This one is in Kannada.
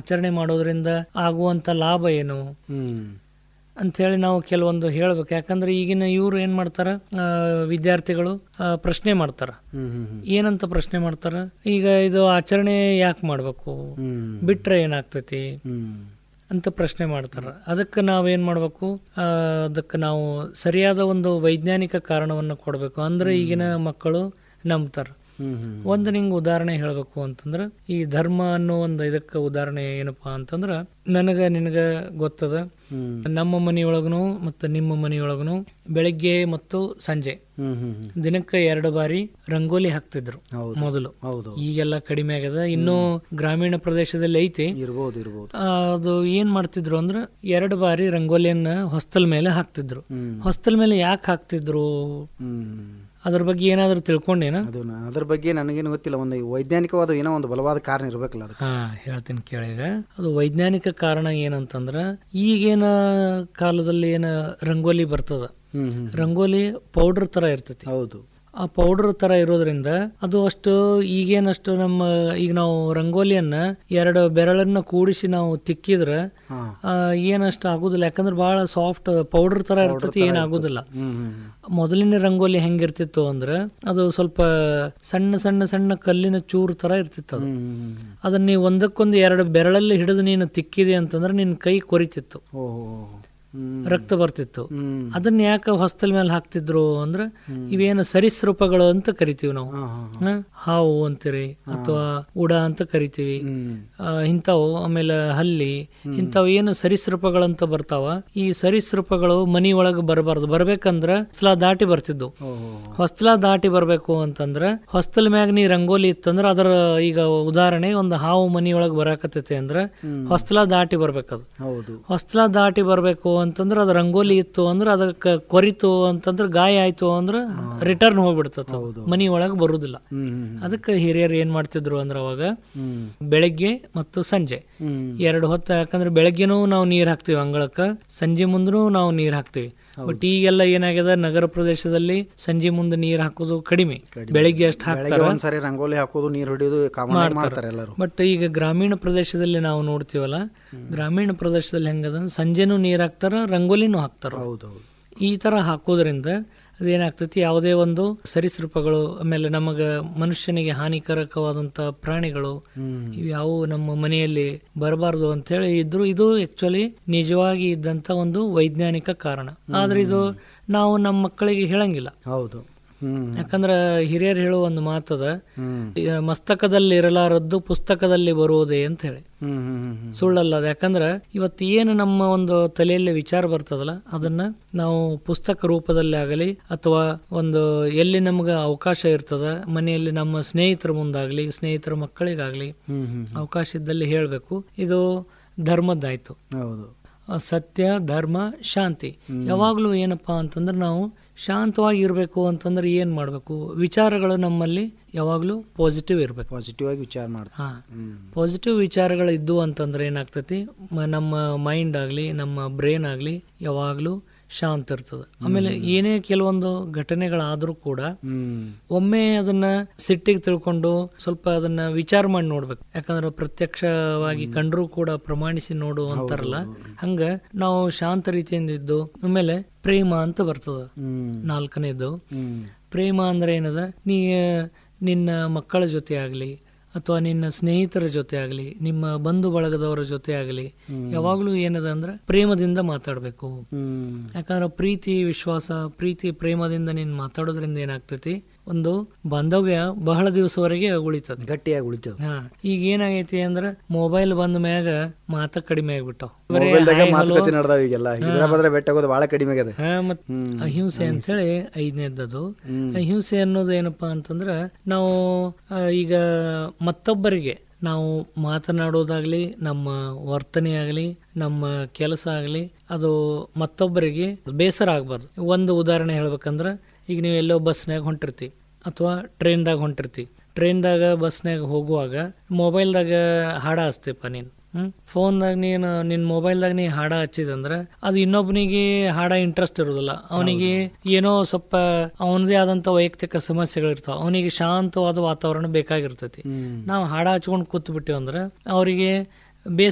ಆಚರಣೆ ಮಾಡೋದ್ರಿಂದ ಆಗುವಂತ ಲಾಭ ಏನು ಹ್ಮ್ ಅಂಥೇಳಿ ನಾವು ಕೆಲವೊಂದು ಹೇಳ್ಬೇಕು ಯಾಕಂದ್ರೆ ಈಗಿನ ಇವ್ರು ಏನ್ ಮಾಡ್ತಾರ ಆ, ವಿದ್ಯಾರ್ಥಿಗಳು ಆ, ಪ್ರಶ್ನೆ ಮಾಡ್ತಾರ ಹ್ಮ್ ಹ್ಮ್ ಹ್ಮ್ ಏನಂತ ಪ್ರಶ್ನೆ ಮಾಡ್ತಾರ ಈಗ ಇದು ಆಚರಣೆ ಯಾಕೆ ಮಾಡ್ಬೇಕು ಹ್ಮ್ ಬಿಟ್ರೆ ಏನಾಗ್ತೈತಿ ಹ್ಮ್ ಅಂತ ಪ್ರಶ್ನೆ ಮಾಡ್ತಾರ ಅದಕ್ಕೆ ನಾವೇನ್ ಮಾಡ್ಬೇಕು ಆ, ಅದಕ್ಕೆ ನಾವು ಸರಿಯಾದ ಒಂದು ವೈಜ್ಞಾನಿಕ ಕಾರಣವನ್ನು ಕೊಡಬೇಕು ಅಂದ್ರೆ ಈಗಿನ ಮಕ್ಕಳು ನಂಬ್ತಾರ ಹ್ಮ್ ಹ್ಮ್ ಒಂದು ನಿಂಗೆ ಉದಾಹರಣೆ ಹೇಳಬೇಕು ಅಂತಂದ್ರೆ ಈ ಧರ್ಮ ಅನ್ನೋ ಒಂದು ಇದಕ್ಕೆ ಉದಾಹರಣೆ ಏನಪ್ಪಾ ಅಂತಂದ್ರ ನನಗ ನಿನಗ ಗೊತ್ತದ ಹ್ಮ್ ನಮ್ಮ ಮನೆಯೊಳಗನು ಮತ್ತು ನಿಮ್ಮ ಮನೆಯೊಳಗನು ಬೆಳಿಗ್ಗೆ ಮತ್ತು ಸಂಜೆ ಹ್ಮ್ ಹ್ಮ್ ಹ್ಮ್ ದಿನಕ್ಕೆ ಎರಡು ಬಾರಿ ರಂಗೋಲಿ ಹಾಕ್ತಿದ್ರು ಹೌದು ಮೊದಲು ಹೌದು ಈಗೆಲ್ಲ ಕಡಿಮೆ ಆಗ್ಯದ ಇನ್ನು ಗ್ರಾಮೀಣ ಪ್ರದೇಶದಲ್ಲಿ ಐತಿ ಇರ್ಬೋದು ಇರ್ಬೋದು ಆ, ಅದು ಏನ್ ಮಾಡ್ತಿದ್ರು ಅಂದ್ರೆ ಎರಡು ಬಾರಿ ರಂಗೋಲಿಯನ್ನ ಹೊಸ್ತಲ್ ಮೇಲೆ ಹಾಕ್ತಿದ್ರು ಹ್ಮ್ ಹೊಸ್ತಲ್ ಮೇಲೆ ಯಾಕೆ ಹಾಕ್ತಿದ್ರು ಹ್ಮ್ ಅದ್ರ ಬಗ್ಗೆ ಏನಾದ್ರು ತಿಳ್ಕೊಂಡೇನ ಅದು ನ- ಅದ್ರ ಬಗ್ಗೆ ನನಗೇನು ಗೊತ್ತಿಲ್ಲ ಒಂದು ವೈಜ್ಞಾನಿಕವಾದ ಏನೋ ಒಂದು ಬಲವಾದ ಕಾರಣ ಇರಬೇಕಲ್ಲ ಅದಕ್ಕೆ ಹಾ ಹೇಳ್ತೀನಿ ಕೇಳಿಗ ಅದು ವೈಜ್ಞಾನಿಕ ಕಾರಣ ಏನಂತಂದ್ರ ಈಗೇನ ಕಾಲದಲ್ಲಿ ಏನ ರಂಗೋಲಿ ಬರ್ತದ ಹ್ಮ್ ಹ್ಮ್ ರಂಗೋಲಿ ಪೌಡರ್ ತರ ಇರ್ತೈತಿ ಹೌದು ಆ ಪೌಡರ್ ತರ ಇರೋದ್ರಿಂದ ಅದು ಅಷ್ಟು ಈಗೇನಷ್ಟು ನಮ್ಮ ಈಗ ನಾವು ರಂಗೋಲಿಯನ್ನ ಎರಡು ಬೆರಳನ್ನ ಕೂಡಿಸಿ ನಾವು ತಿಕ್ಕಿದ್ರೆ ಹಾ ಆ, ಏನಷ್ಟು ಆಗುದಿಲ್ಲ ಯಾಕಂದ್ರೆ ಬಹಳ ಸಾಫ್ಟ್ ಪೌಡರ್ ತರ ಇರ್ತೈತಿ ಏನಾಗುದಿಲ್ಲ ಹ್ಮ್ ಹ್ಮ್ ಮೊದಲಿನ ರಂಗೋಲಿ ಹೆಂಗಿರ್ತಿತ್ತು ಅಂದ್ರೆ ಅದು ಸ್ವಲ್ಪ ಸಣ್ಣ ಸಣ್ಣ ಸಣ್ಣ ಕಲ್ಲಿನ ಚೂರು ತರ ಇರ್ತಿತ್ತು ಅದು ಹ್ಮ್ ಹ್ಮ್ ಅದನ್ನ ನೀವು ಒಂದಕ್ಕೊಂದು ಎರಡು ಬೆರಳಲ್ಲಿ ಹಿಡಿದು ನೀನು ತಿಕ್ಕಿದೆ ಅಂತಂದ್ರೆ ನಿನ್ನ ಕೈ ಕೊರಿತಿತ್ತು ಓಹೋ ಹ್ಮ್ ರಕ್ತ ಬರ್ತಿತ್ತು ಹ್ಮ್ ಅದನ್ನ ಯಾಕೆ ಹೊಸ್ತಲ್ ಮೇಲೆ ಹಾಕ್ತಿದ್ರು ಅಂದ್ರೆ ಇವೇನು ಸರೀಸೃಪಗಳು ಅಂತ ಕರಿತೀವಿ ನಾವು ಹಾ ಹಾ ಹ? ಹಾವು ಅಂತೀರಿ ಅಥವಾ ಉಡ ಅಂತ ಕರಿತೀವಿ ಹ್ಮ್ ಆ, ಇಂಥವು ಆಮೇಲೆ ಹಲ್ಲಿ ಇಂಥವು ಏನು ಸರೀಸೃಪಗಳಂತ ಬರ್ತಾವ ಈ ಸರೀಸೃಪಗಳು ಮನಿ ಒಳಗೆ ಬರಬಾರ್ದು ಬರ್ಬೇಕಂದ್ರ ಹೊಸ್ಲ ದಾಟಿ ಬರ್ತಿದ್ವು ಓಹೋ ಹೊಸ್ಲ ದಾಟಿ ಬರ್ಬೇಕು ಅಂತಂದ್ರ ಹೊಸ್ತಲ್ ಮ್ಯಾಗ ನೀ ರಂಗೋಲಿ ಇತ್ತಂದ್ರ ಅದರ ಈಗ ಉದಾಹರಣೆ ಒಂದು ಹಾವು ಮನಿ ಒಳಗೆ ಬರಾಕತ್ತೈತಿ ಅಂದ್ರ ಹೊಸ್ಲ ದಾಟಿ ಬರ್ಬೇಕದು ಹೌದು ಹೊಸ್ಲ ದಾಟಿ ಬರ್ಬೇಕು ಅಂತಂದ್ರ ಅದ ರಂಗೋಲಿ ಇತ್ತು ಅಂದ್ರ ಅದಕ್ಕೆ ಕೊರಿತು ಅಂತಂದ್ರ ಗಾಯ ಆಯ್ತು ಅಂದ್ರ ರಿಟರ್ನ್ ಹೋಗ್ಬಿಡ್ತದ ಮನಿ ಒಳಗೆ ಬರುದಿಲ್ಲ ಹ್ಮ್ ಹ್ಮ್ ಅದಕ್ಕೆ ಹಿರಿಯರು ಏನ್ ಮಾಡ್ತಿದ್ರು ಅಂದ್ರ ಅವಾಗ ಹ್ಮ್ ಬೆಳಗ್ಗೆ ಮತ್ತು ಸಂಜೆ ಹ್ಮ್ ಎರಡು ಹೊತ್ತು ಯಾಕಂದ್ರೆ ಬೆಳಗ್ಗೆನೂ ನಾವು ನೀರ್ ಹಾಕ್ತಿವಿ ಅಂಗಳಕ್ಕ ಸಂಜೆ ಮುಂದೂ ನಾವು ನೀರ್ ಹಾಕ್ತಿವಿ ಬಟ್ ಈಗೆಲ್ಲ ಏನಾಗ್ಯದ ನಗರ ಪ್ರದೇಶದಲ್ಲಿ ಸಂಜೆ ಮುಂದೆ ನೀರ್ ಹಾಕೋದು ಕಡಿಮೆ ಬೆಳಿಗ್ಗೆ ಅಷ್ಟು ಹಾಕ್ತಾರ ಬೆಳಗ್ಗೆ ಒಂದ್ಸರಿ ರಂಗೋಲಿ ಹಾಕೋದು ನೀರು ಹೊಡಿಯೋದು ಕಾಮನ್ ಮಾಡ್ತಾರೆ ಎಲ್ಲರೂ ಬಟ್ ಈಗ ಗ್ರಾಮೀಣ ಪ್ರದೇಶದಲ್ಲಿ ನಾವು ನೋಡ್ತೀವಲ್ಲ ಗ್ರಾಮೀಣ ಪ್ರದೇಶದಲ್ಲಿ ಹೆಂಗದ ಸಂಜೆನೂ ನೀರ್ ಹಾಕ್ತಾರ ರಂಗೋಲಿನೂ ಹಾಕ್ತಾರ ಹೌದು ಹೌದು ಈ ತರ ಹಾಕೋದ್ರಿಂದ ಅದೇನಾಗ್ತೈತಿ ಯಾವುದೇ ಒಂದು ಸರೀಸೃಪಗಳು ಆಮೇಲೆ ನಮಗ ಮನುಷ್ಯನಿಗೆ ಹಾನಿಕಾರಕವಾದಂತ ಪ್ರಾಣಿಗಳು ಹ್ಮ್ ಇವ್ಯಾವು ನಮ್ಮ ಮನೆಯಲ್ಲಿ ಬರಬಾರ್ದು ಅಂತ ಹೇಳಿ ಇದ್ರು ಇದು ಆಕ್ಚುಲಿ ನಿಜವಾಗಿ ಇದ್ದಂತ ಒಂದು ವೈಜ್ಞಾನಿಕ ಕಾರಣ ಆದ್ರೆ ಇದು ನಾವು ನಮ್ಮ ಮಕ್ಕಳಿಗೆ ಹೇಳಂಗಿಲ್ಲ ಹೌದು ಹ್ಮ್ ಯಾಕಂದ್ರ ಹಿರಿಯರು ಹೇಳುವ ಒಂದು ಮಾತದ ಹ್ಮ್ ಈ ಮಸ್ತಕದಲ್ಲಿ ಇರಲಾರದ್ದು ಪುಸ್ತಕದಲ್ಲಿ ಬರುವುದೇ ಅಂತ ಹೇಳಿ ಹ್ಮ್ ಹ್ಮ್ ಹ್ಮ್ ಹ್ಮ್ ಸುಳ್ಳಲ್ಲ ಅದು ಯಾಕಂದ್ರೆ ಇವತ್ತು ಏನು ನಮ್ಮ ಒಂದು ತಲೆಯಲ್ಲಿ ವಿಚಾರ ಬರ್ತದಲ್ಲ ಅದನ್ನ ನಾವು ಪುಸ್ತಕ ರೂಪದಲ್ಲಿ ಆಗಲಿ ಅಥವಾ ಒಂದು ಎಲ್ಲಿ ನಮ್ಗೆ ಅವಕಾಶ ಇರ್ತದ ಮನೆಯಲ್ಲಿ ನಮ್ಮ ಸ್ನೇಹಿತರ ಮುಂದಾಗ್ಲಿ ಸ್ನೇಹಿತರ ಮಕ್ಕಳಿಗಾಗ್ಲಿ ಹ್ಮ್ ಹ್ಮ್ ಅವಕಾಶ ಇದ್ದಲ್ಲಿ ಹೇಳಬೇಕು ಇದು ಧರ್ಮದ್ದಾಯ್ತು ಹೌದು ಆ, ಸತ್ಯ ಧರ್ಮ ಶಾಂತಿ ಯಾವಾಗಲೂ ಏನಪ್ಪಾ ಅಂತಂದ್ರೆ ನಾವು ಶಾಂತವಾಗಿ ಇರಬೇಕು ಅಂತಂದ್ರೆ ಏನ್ ಮಾಡಬೇಕು ವಿಚಾರಗಳು ನಮ್ಮಲ್ಲಿ ಯಾವಾಗಲೂ ಪಾಸಿಟಿವ್ ಇರಬೇಕು ಪಾಸಿಟಿವ್ ಆಗಿ ವಿಚಾರ ಮಾಡ್ತಾರೆ ಹಾ ಹ್ಮ್ ಪಾಸಿಟಿವ್ ವಿಚಾರಗಳು ಇದ್ದು ಅಂತಂದ್ರೆ ಏನಾಗ್ತೈತಿ ಮ- ನಮ್ಮ ಮೈಂಡ್ ಆಗಲಿ ನಮ್ಮ ಬ್ರೈನ್ ಆಗಲಿ ಯಾವಾಗಲೂ ಶಾಂತ ಇರ್ತದೆ ಆಮೇಲೆ ಏನೇ ಕೆಲವೊಂದು ಘಟನೆಗಳಾದರೂ ಕೂಡ ಹ್ಮ್ ಒಮ್ಮೆ ಅದನ್ನ ಸಿಟ್ಟಿಗೆ ತಿಳ್ಕೊಂಡು ಸ್ವಲ್ಪ ಅದನ್ನ ವಿಚಾರ ಮಾಡಿ ನೋಡ್ಬೇಕು ಯಾಕಂದ್ರೆ ಪ್ರತ್ಯಕ್ಷವಾಗಿ ಕಂಡ್ರೂ ಕೂಡ ಪ್ರಮಾಣಿಸಿ ನೋಡು ಅಂತಾರಲ್ಲ ಹಂಗ ನಾವು ಶಾಂತ ರೀತಿಯಿಂದ ಇದ್ದು ಆಮೇಲೆ ಪ್ರೇಮ ಅಂತ ಬರ್ತದ ಹ್ಮ್ ನಾಲ್ಕನೇದು ಹ್ಮ್ ಪ್ರೇಮ ಅಂದ್ರೆ ಏನದ ನೀ ನಿನ್ನ ಮಕ್ಕಳ ಜೊತೆ ಆಗಲಿ ಅಥವಾ ನಿನ್ನ ಸ್ನೇಹಿತರ ಜೊತೆ ಆಗಲಿ ನಿಮ್ಮ ಬಂಧು ಬಳಗದವರ ಜೊತೆ ಆಗಲಿ ಯಾವಾಗಲೂ ಏನದ ಅಂದ್ರೆ ಪ್ರೇಮದಿಂದ ಮಾತಾಡಬೇಕು ಹ್ಮ್ ಯಾಕಂದ್ರೆ ಪ್ರೀತಿ ವಿಶ್ವಾಸ ಪ್ರೀತಿ ಪ್ರೇಮದಿಂದ ನೀನ್ ಮಾತಾಡೋದ್ರಿಂದ ಏನಾಗ್ತೈತಿ ಒಂದು ಬಾಂಧವ್ಯ ಬಹಳ ದಿವಸವರೆಗೆ ಉಳಿತದೆ ಗಟ್ಟಿಯಾಗಿ ಉಳಿತದ ಹಾ ಈಗ ಏನಾಗೈತಿ ಅಂದ್ರ ಮೊಬೈಲ್ ಬಂದ ಮ್ಯಾಗ ಮಾತ ಕಡಿಮೆ ಆಗ್ಬಿಟ್ಟಾವ ಬರೇ ಮೊಬೈಲ್ದಾಗ hi, hello. ಮಾತುಕತೆ ನಡೆದಾವ ಈಗೆಲ್ಲ ಇದ್ರ ಬದ್ರೆ ಬೆಟ್ಟ ಆಗೋದು ಬಹಳ ಕಡಿಮೆ ಆಗಿದೆ ಹಾ ಮತ್ ಹ್ಮ್. ಅಹಿಂಸೆ ಅಂತೇಳಿ ಐದನೇದ್ದದು ಹ್ಮ್. ಅಹಿಂಸೆ ಅನ್ನೋದು ಏನಪ್ಪಾ ಅಂತಂದ್ರ ನಾವು ಆ, ಈಗ ಮತ್ತೊಬ್ಬರಿಗೆ ನಾವು ಮಾತನಾಡೋದಾಗ್ಲಿ ನಮ್ಮ ವರ್ತನೆ ಆಗಲಿ ನಮ್ಮ ಕೆಲಸ ಆಗಲಿ ಅದು ಮತ್ತೊಬ್ಬರಿಗೆ ಬೇಸರ ಆಗ್ಬಾರ್ದು ಒಂದು ಉದಾಹರಣೆ ಹೇಳ್ಬೇಕಂದ್ರ ಈಗ ನೀವು ಎಲ್ಲೋ ಬಸ್ನಾಗ ಹೊಂಟಿರ್ತಿ ಅಥವಾ ಟ್ರೈನ್ದಾಗ ಹೊಂಟಿರ್ತಿ ಟ್ರೈನ್ದಾಗ ಬಸ್ನಾಗ ಹೋಗುವಾಗ ಮೊಬೈಲ್ದಾಗ ಹಾಡ ಹಚ್ತೀಪ ನೀನು ಹ್ಮ್ ಫೋನ್ದಾಗ ನೀನು ನಿನ್ನ ಮೊಬೈಲ್ದಾಗ ನೀ ಹಾಡ ಹಚ್ಚಿದಂದ್ರ ಅದು ಇನ್ನೊಬ್ಬನಿಗೆ ಹಾಡ ಇಂಟ್ರೆಸ್ಟ್ ಇರೋದಿಲ್ಲ ಅವನಿಗೆ ಏನೋ ಸ್ವಲ್ಪ ಅವನದೇ ಆದಂತ ವೈಯಕ್ತಿಕ ಸಮಸ್ಯೆಗಳಿರ್ತಾವ ಅವನಿಗೆ ಶಾಂತವಾದ ವಾತಾವರಣ ಬೇಕಾಗಿರ್ತೈತಿ ಹ್ಮ್ ನಾವು ಹಾಡ ಹಚ್ಕೊಂಡು ಕೂತ್ ಬಿಟ್ಟಿವಂದ್ರ ಅವರಿಗೆ ಬೇಸರ